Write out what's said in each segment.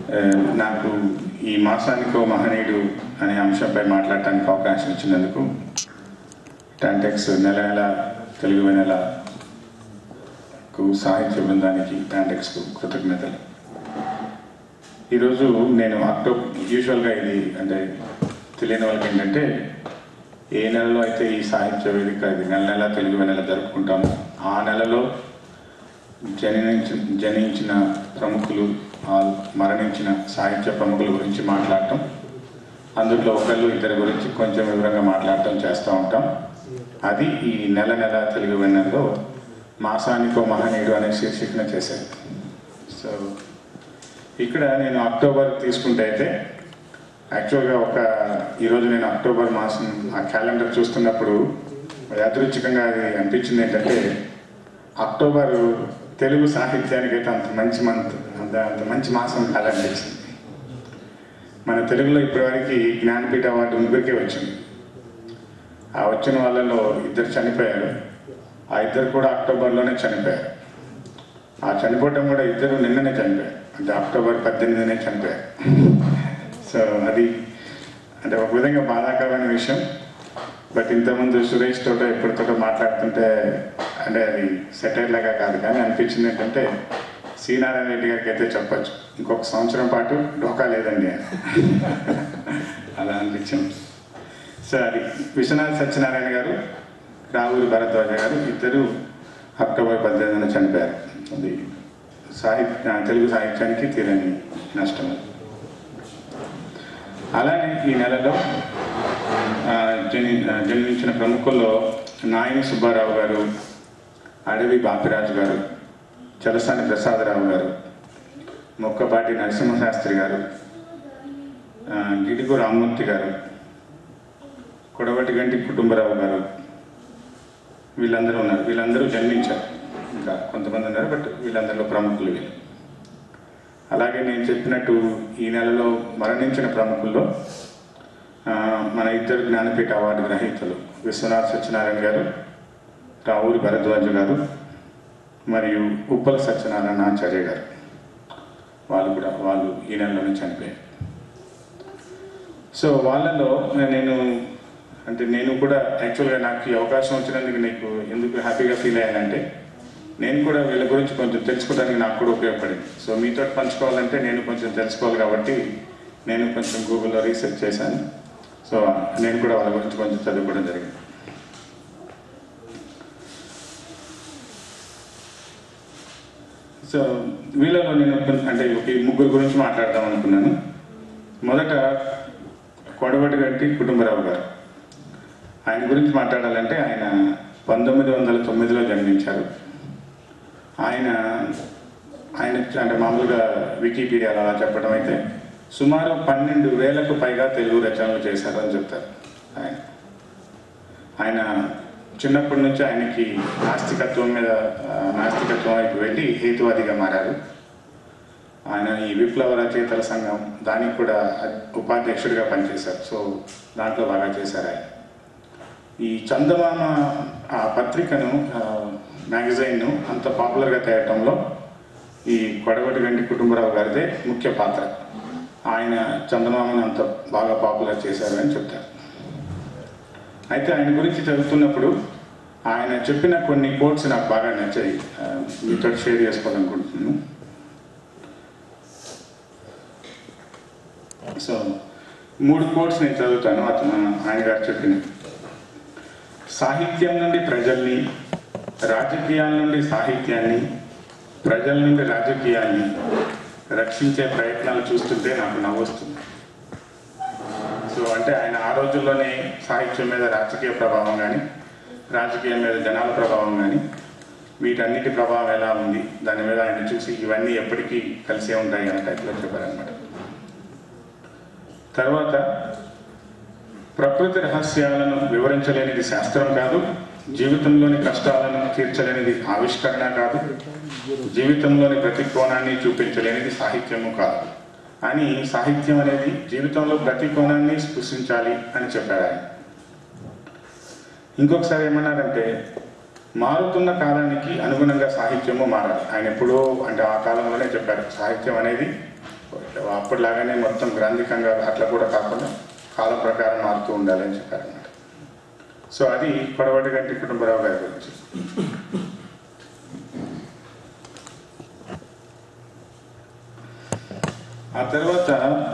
ఆ, నాకు ఈ మాసానికో మహనీయుడు అనే అంశంపై మాట్లాడటానికి అవకాశం ఇచ్చినందుకు టాంటెక్స్ నెల నెల తెలుగు నెలకు సాహిత్య బృందానికి టాంటెక్స్కు కృతజ్ఞతలు ఈరోజు నేను అక్టోబర్ యూజువల్గా ఇది అంటే తెలియని వాళ్ళకి ఏంటంటే ఏ నెలలో అయితే ఈ సాహిత్య వేదిక ఇది నెల నెల తెలుగు నెల జరుపుకుంటామో ఆ నెలలో జనించిన జనించిన ప్రముఖులు ఆ మరణించిన సాహిత్య ప్రముఖుల గురించి మాట్లాడటం అందులో ఒకళ్ళు ఇద్దరి గురించి కొంచెం వివరంగా మాట్లాడటం చేస్తూ ఉంటాం అది ఈ నెల నెల తెలుగు వెన్నెల్లో మాసానికో మహనీయుడు అనే శీర్షికన చేశాను సో ఇక్కడ నేను అక్టోబర్ తీసుకుంటే అయితే యాక్చువల్గా ఒక ఈరోజు నేను అక్టోబర్ మాసం ఆ క్యాలెండర్ చూస్తున్నప్పుడు యాదృచ్ఛికంగా అది అనిపించింది ఏంటంటే అక్టోబర్ తెలుగు సాహిత్యానికి అయితే అంత మంచి మంత్ అంత అంత మంచి మాసం కాదనిపించింది మన తెలుగులో ఇప్పటివరకు జ్ఞానపీఠ అవార్డు ముగ్గురికే వచ్చింది ఆ వచ్చిన వాళ్ళలో ఇద్దరు చనిపోయారు ఆ ఇద్దరు కూడా అక్టోబర్లోనే చనిపోయారు ఆ చనిపోవటం కూడా ఇద్దరు నిన్ననే చనిపోయారు అంటే అక్టోబర్ పద్దెనిమిదినే చనిపోయారు సో అది అంటే ఒక విధంగా బాధాకరమైన విషయం బట్ ఇంతకుముందు సురేష్ తోట ఎప్పటితోటో మాట్లాడుతుంటే అంటే అది సెటైర్ లాగా కాదు కానీ అనిపించింది ఏంటంటే సి నారాయణ రెడ్డి గారికి అయితే చెప్పచ్చు ఇంకొక సంవత్సరం పాటు డోకా లేదండి అని. అలా అనిపించింది సో అది విశ్వనాథ్ సత్యనారాయణ గారు రాహుల్ భరద్వాజ గారు ఇద్దరు అక్టోబర్ పద్దెనిమిదిన చనిపోయారు అది సాహిత్య తెలుగు సాహిత్యానికి తీరని నష్టం అది. అలానే ఈ నెలలో ఆ, జని ఆ, జన్మించిన ప్రముఖుల్లో నాయని సుబ్బారావు గారు అడవి బాపిరాజు గారు చలసాని ప్రసాదరావు గారు మొక్కపాటి నరసింహశాస్త్రి గారు ఆ, గిడుగు రామ్మూర్తి గారు కొడవటి గంటి కుటుంబరావు గారు వీళ్ళందరూ ఉన్నారు వీళ్ళందరూ జన్మించారు ఇంకా కొంతమంది ఉన్నారు బట్ వీళ్ళందరిలో ప్రముఖులు వీళ్ళు అలాగే నేను చెప్పినట్టు ఈ నెలలో మరణించిన ప్రముఖుల్లో ఆ, మన ఇద్దరు జ్ఞానపీఠ అవార్డు గ్రహీతలు విశ్వనాథ్ సత్యనారాయణ గారు రావురి భరద్వాజ గారు మరియు ఉప్పల సత్యనారాయణ ఆచార్య గారు వాళ్ళు కూడా వాళ్ళు ఈ నెలలోనే చనిపోయారు సో వాళ్ళలో నేను అంటే నేను కూడా యాక్చువల్గా నాకు ఈ అవకాశం వచ్చినందుకు నీకు ఎందుకు హ్యాపీగా ఫీల్ అయ్యానంటే నేను కూడా వీళ్ళ గురించి కొంచెం తెలుసుకోవడానికి నాకు కూడా ఉపయోగపడింది సో మీతో పంచుకోవాలంటే నేను కొంచెం తెలుసుకోవాలి కాబట్టి నేను కొంచెం గూగుల్లో రీసెర్చ్ చేశాను సో నేను కూడా వాళ్ళ గురించి కొంచెం చదువుకోవడం జరిగింది సో వీళ్ళలో నేను కొన్- అంటే ఒక ఈ ముగ్గురు గురించి మాట్లాడదాం అనుకున్నాను మొదట కొడవటి గంటి కుటుంబరావు గారు ఆయన గురించి మాట్లాడాలంటే ఆయన పంతొమ్మిది వందల తొమ్మిదిలో జన్మించారు ఆయన ఆయన అంటే మామూలుగా వికీపీడియాలో అలా చెప్పడం అయితే సుమారు పన్నెండు వేలకు పైగా తెలుగు రచనలు చేశారు అని చెప్తారు ఆయన ఆయన చిన్నప్పటి నుంచి ఆయనకి నాస్తికత్వం మీద ఆ, నాస్తికత్వం వైపు వెళ్ళి హేతువాదిగా మారారు ఆయన ఈ విప్లవ రచయితల సంఘం దానికి కూడా ఉపాధ్యక్షుడిగా పనిచేశారు సో దాంట్లో బాగా చేశారు ఆయన ఈ చందమామ ఆ పత్రికను మ్యాగజైన్ను అంత పాపులర్గా తేయటంలో ఈ కొడగొటి గంటి కుటుంబరావు గారిదే ముఖ్య పాత్ర ఆయన చందమామను అంత బాగా పాపులర్ చేశారు అని చెప్తారు అయితే ఆయన గురించి చదువుతున్నప్పుడు ఆయన చెప్పిన కొన్ని కోట్స్ నాకు బాగా నచ్చాయి ఆ, మీతో షేర్ చేసుకోవాలనుకుంటున్నాను సో మూడు కోట్స్ నేను చదువుతాను అతను ఆయన గారు చెప్పిన సాహిత్యం నుండి ప్రజల్ని రాజకీయాల నుండి సాహిత్యాన్ని ప్రజల నుండి రాజకీయాన్ని రక్షించే ప్రయత్నాలు చూస్తుంటే నాకు నవ్వొస్తుంది సో అంటే ఆయన ఆ రోజుల్లోనే సాహిత్యం మీద రాజకీయ ప్రభావం కానీ రాజకీయం మీద జనాల ప్రభావం కానీ వీటన్నిటి ప్రభావం ఎలా ఉంది దాని మీద ఆయన చూసి ఇవన్నీ ఎప్పటికీ కలిసే ఉంటాయి అనే టైప్లో చెప్పారనమాట తర్వాత ప్రకృతి రహస్యాలను వివరించలేనిది శాస్త్రం కాదు జీవితంలోని కష్టాలను తీర్చలేనిది ఆవిష్కరణ కాదు జీవితంలోని ప్రతి కోణాన్ని చూపించలేనిది సాహిత్యము కాదు అని సాహిత్యం అనేది జీవితంలో ప్రతి కోణాన్ని స్పృశించాలి అని చెప్పారు ఆయన ఇంకొకసారి ఏమన్నారంటే మారుతున్న కాలానికి అనుగుణంగా సాహిత్యము మారాలి ఆయన ఎప్పుడో అంటే ఆ కాలంలోనే చెప్పారు సాహిత్యం అనేది అప్పటిలాగానే మొత్తం గ్రాంధికంగా అట్లా కూడా కాకుండా కాల ప్రకారం మారుతూ ఉండాలని చెప్పారన్నమాట సో అది కొడవటి గంటి కుటుంబరావు గారి గురించి ఆ తర్వాత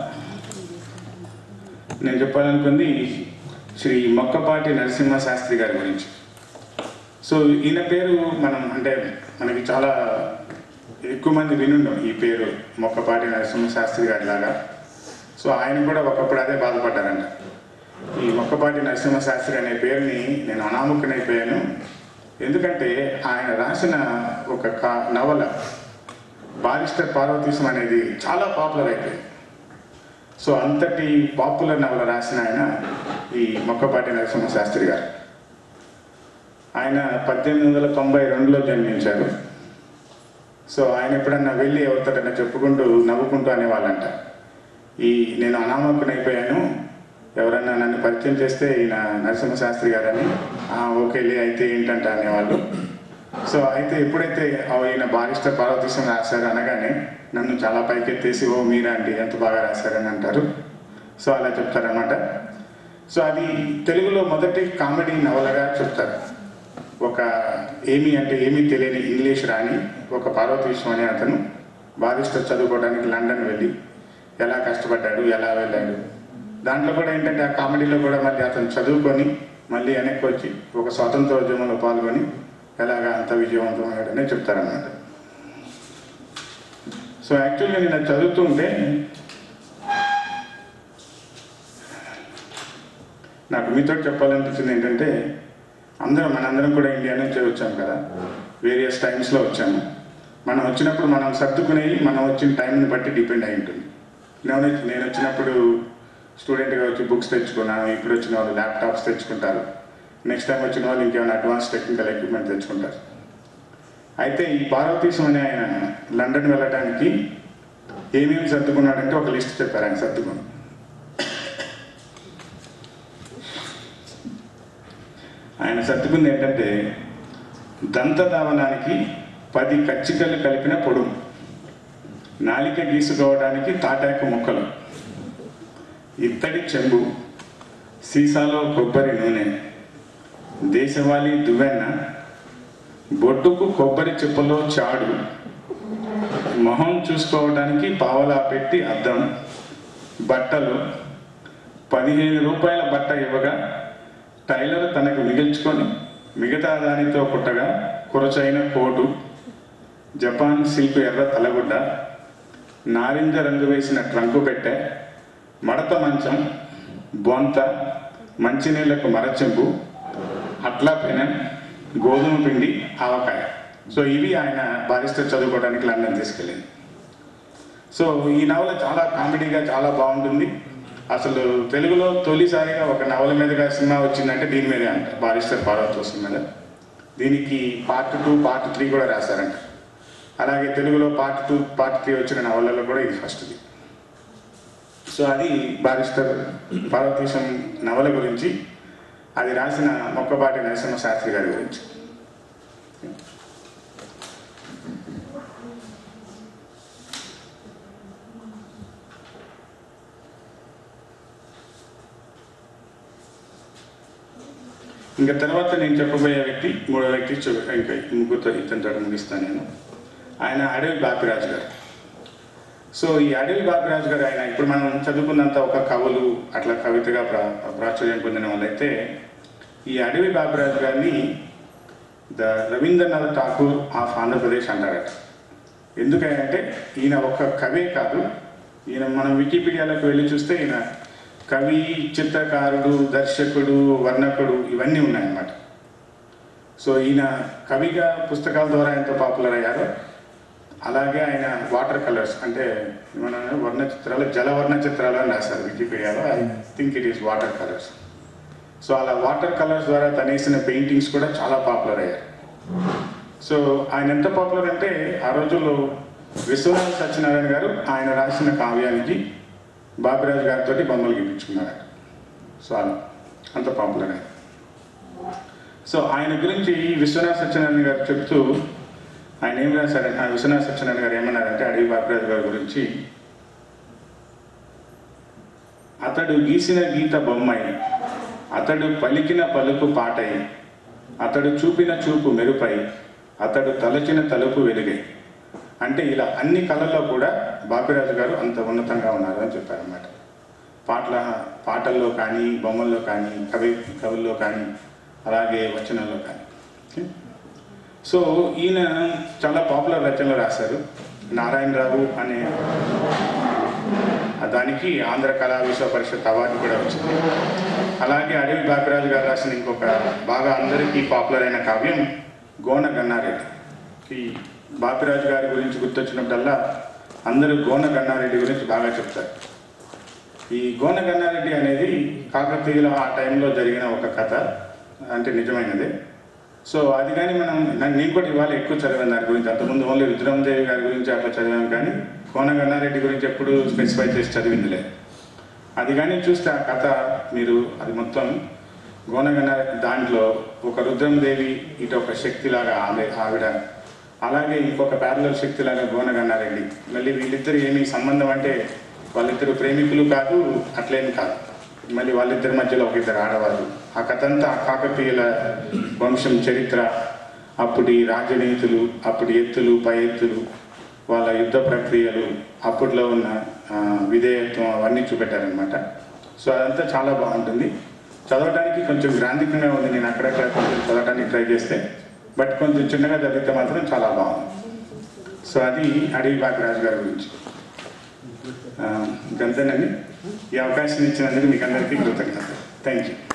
నేను చెప్పాలనుకుంది శ్రీ మొక్కపాటి నరసింహ శాస్త్రి గారి గురించి సో ఈయన పేరు మనం అంటే మనకి చాలా ఎక్కువ మంది వినుండం ఈ పేరు మొక్కపాటి నరసింహ శాస్త్రి గారి లాగా సో ఆయన కూడా ఒకప్పుడు అదే బాధపడ్డారంట ఈ మొక్కపాటి నరసింహ శాస్త్రి అనే పేరుని నేను అనామకునైపోయాను ఎందుకంటే ఆయన రాసిన ఒక కా నవల బారిస్టర్ పార్వతీశం అనేది చాలా పాపులర్ అయిపోయింది సో అంతటి పాపులర్ నవల రాసిన ఆయన ఈ మొక్కపాటి నరసింహ శాస్త్రి గారు ఆయన పద్దెనిమిది వందల తొంభై రెండులో జన్మించారు సో ఆయన ఎప్పుడన్నా వెళ్ళి ఎవరితోటన్నా చెప్పుకుంటూ నవ్వుకుంటూ అనేవాళ్ళంట ఈ నేను అనామకునైపోయాను ఎవరన్నా నన్ను పరిచయం చేస్తే ఈయన నరసింహ శాస్త్రి గారని "ఆ, ఓకేలే అయితే ఏంటంట అనేవాళ్ళు సో అయితే ఎప్పుడైతే ఆ ఈయన బారిస్టర్ పార్వతీశం రాశారు అనగానే నన్ను చాలా పైకెత్తేసి ఓ మీరా అండి ఎంత బాగా రాశారని అంటారు సో అలా చెప్తారనమాట సో అది తెలుగులో మొదటి కామెడీ నవలగా చెప్తారు ఒక ఏమి అంటే ఏమీ తెలియని ఇంగ్లీష్ రాని ఒక పార్వతీశం అనే అతను బారిస్టర్ చదువుకోవడానికి లండన్ వెళ్ళి ఎలా కష్టపడ్డాడు ఎలా వెళ్ళాడు దాంట్లో కూడా ఏంటంటే ఆ కామెడీలో కూడా మళ్ళీ అతను చదువుకొని మళ్ళీ వెనక్కి వచ్చి ఒక స్వాతంత్ర ఉద్యమంలో పాల్గొని ఎలాగా అంత విజయవంతమయ్యాడని చెప్తారన్నమాట సో యాక్చువల్గా నేను అది చదువుతుంటే నాకు మీతో చెప్పాలనిపించింది ఏంటంటే అందరం మనందరం కూడా ఇండియా నుంచి వచ్చాం కదా వేరియస్ టైమ్స్లో వచ్చాము మనం వచ్చినప్పుడు మనం సర్దుకునేవి మనం వచ్చిన టైంని బట్టి డిపెండ్ అయి ఉంటుంది నేను నేను వచ్చినప్పుడు స్టూడెంట్గా వచ్చి బుక్స్ తెచ్చుకున్నాను ఇప్పుడు వచ్చిన వాళ్ళు ల్యాప్టాప్స్ తెచ్చుకుంటారు నెక్స్ట్ టైం వచ్చిన వాళ్ళు ఇంకేమైనా అడ్వాన్స్ టెక్నికల్ ఎక్విప్మెంట్ తెచ్చుకుంటారు అయితే ఈ పార్వతీశం అనే ఆయన లండన్ వెళ్ళడానికి ఏమేమి సర్దుకున్నాడంటే ఒక లిస్ట్ చెప్పారు ఆయన సర్దుకుని ఆయన సర్దుకుంది ఏంటంటే దంతధావనానికి పది కచ్చికలు కలిపిన పొడుము నాలిక గీసుకోవడానికి తాటాకు ముక్కలు ఇత్తడి చెంబు సీసాలో కొబ్బరి నూనె దేశవాళీ దువ్వెన్న బొడ్డుకు కొబ్బరి చెప్పులో చాడు మొహం చూసుకోవడానికి పావలా పెట్టి అద్దం బట్టలు పదిహేను రూపాయల బట్ట ఇవ్వగా టైలర్ తనకు మిగిల్చుకొని మిగతా దానితో కుట్టగా కురచైన కోటు జపాన్ సిల్క్ ఎర్ర తలగుడ్డ నారింజ రంగు వేసిన ట్రంకు పెట్టె మడత మంచం బొంత మంచినీళ్లకు మరచెంబు అట్లా పెనం గోధుమ పిండి ఆవకాయ సో ఇవి ఆయన బారిస్టర్ చదువుకోవడానికి లండన్ తీసుకెళ్ళింది సో ఈ నవల చాలా కామెడీగా చాలా బాగుంటుంది అసలు తెలుగులో తొలిసారిగా ఒక నవల మీదుగా సినిమా వచ్చిందంటే దీని మీదే అంట బారిస్టర్ పార్వతోసం మీద దీనికి పార్ట్ టూ పార్ట్ త్రీ కూడా రాశారంట అలాగే తెలుగులో పార్ట్ టూ పార్ట్ త్రీ వచ్చిన నవలలో కూడా ఇది ఫస్ట్ది సో అది బారిస్టర్ పార్వతీశం నవల గురించి అది రాసిన మొక్కపాటి నరసింహ శాస్త్రి గారి గురించి ఇంకా తర్వాత నేను చెప్పబోయే వ్యక్తి మూడో వ్యక్తి చెప్- ఇంకా ఈ ముగ్గురితో ఇతనితో ముగిస్తాను నేను ఆయన అడవి బాపిరాజు గారు సో ఈ అడవి బాపిరాజు గారు ఆయన ఇప్పుడు మనం చదువుకున్నంత ఒక కవులు అట్లా కవితగా ప్రా ప్రాచుర్యం పొందిన వాళ్ళైతే ఈ అడవి బాపిరాజు గారిని ద రవీంద్రనాథ్ ఠాకూర్ ఆఫ్ ఆంధ్రప్రదేశ్ అంటారట ఎందుకంటే ఈయన ఒక కవే కాదు ఈయన మనం వికీపీడియాలోకి వెళ్ళి చూస్తే ఈయన కవి చిత్రకారుడు దర్శకుడు వర్ణకుడు ఇవన్నీ ఉన్నాయన్నమాట సో ఈయన కవిగా పుస్తకాల ద్వారా ఎంతో పాపులర్ అయ్యారో అలాగే ఆయన వాటర్ కలర్స్ అంటే ఏమన్నా వర్ణ చిత్రాలు జలవర్ణ చిత్రాలు అని రాశారు వికీపీడియాలో I think it is water colours so అలా వాటర్ కలర్స్ ద్వారా తనేసిన పెయింటింగ్స్ కూడా చాలా పాపులర్ అయ్యారు సో ఆయన ఎంత పాపులర్ అంటే ఆ రోజుల్లో విశ్వనాథ సత్యనారాయణ గారు ఆయన రాసిన కావ్యానికి బాపిరాజు గారితో బొమ్మలు గీపించుకున్నారు సో అలా అంత పాపులర్ ఆయన సో ఆయన గురించి విశ్వనాథ సత్యనారాయణ గారు చెప్తూ ఆయన ఏం రాశారంటే ఆ విశ్వనాథ సత్యనారాయణ గారు ఏమన్నారంటే అడవి బాపిరాజు గారి గురించి అతడు గీసిన గీత బొమ్మై అతడు పలికిన పలుకు పాటై అతడు చూపిన చూపు మెరుపై అతడు తలచిన తలుపు వెలుగై అంటే ఇలా అన్ని కళల్లో కూడా బాపిరాజు గారు అంత ఉన్నతంగా ఉన్నారు అని చెప్పారన్నమాట పాటల పాటల్లో కానీ బొమ్మల్లో కానీ కవి కవుల్లో కానీ అలాగే వచనంలో కానీ ఓకే? సో ఈయన చాలా పాపులర్ రచనలు రాశారు నారాయణరావు అనే దానికి ఆంధ్ర కళా విశ్వ పరిషత్ అవార్డు కూడా వచ్చింది అలాగే అడవి బాపిరాజు గారు రాసిన ఇంకొక బాగా అందరికీ పాపులర్ అయిన కావ్యం గోన గన్నారెడ్డి ఈ బాపిరాజు గారి గురించి గుర్తొచ్చినప్పుడల్లా అందరూ గోన గన్నారెడ్డి గురించి బాగా చెప్తారు ఈ గోన గన్నారెడ్డి అనేది కాకతీయుల ఆ టైంలో జరిగిన ఒక కథ అంటే నిజమైనదే సో అది కానీ మనం నా- నేను కూడా ఇవాళ ఎక్కువ చదివాను దాని గురించి అంతకుముందు ఓన్లీ రుద్రమదేవి గారి గురించి అట్లా చదివాను కానీ కోన గన్నారెడ్డి గురించి ఎప్పుడు స్పెసిఫై చేసి చదివింది లేదు అది కానీ చూస్తే ఆ కథ మీరు అది మొత్తం గోనగన్నారెడ్డి దాంట్లో ఒక రుద్రమదేవి ఇటు ఒక శక్తిలాగా ఆమె ఆవిడ అలాగే ఇంకొక ప్యారలల్ శక్తిలాగా గోనగన్నారెడ్డి మళ్ళీ వీళ్ళిద్దరు ఏమి సంబంధం అంటే వాళ్ళిద్దరు ప్రేమికులు కాదు అట్లేమి కాదు మళ్ళీ వాళ్ళిద్దరి మధ్యలో ఒక ఇద్దరు ఆడవాళ్ళు ఆ కథ అంతా ఆ కాకతీయుల వంశం చరిత్ర అప్పటి రాజనీతులు అప్పటి ఎత్తులు పై ఎత్తులు వాళ్ళ యుద్ధ ప్రక్రియలు అప్పట్లో ఉన్న ఆ, విధేయత్వం అవన్నీ చూపెట్టారనమాట సో అదంతా చాలా బాగుంటుంది చదవడానికి కొంచెం గ్రాంధికంగా ఉంది నేను అక్కడక్కడ కొంచెం చదవడానికి ట్రై చేస్తే బట్ కొంచెం చిన్నగా చదివితే మాత్రం చాలా బాగుంది సో అది అడవి బాగరాజు గారి గురించి ఆ, ఇంకంతేనండి ఈ అవకాశం ఇచ్చినందుకు మీకు అందరికీ కృతజ్ఞత థ్యాంక్ యూ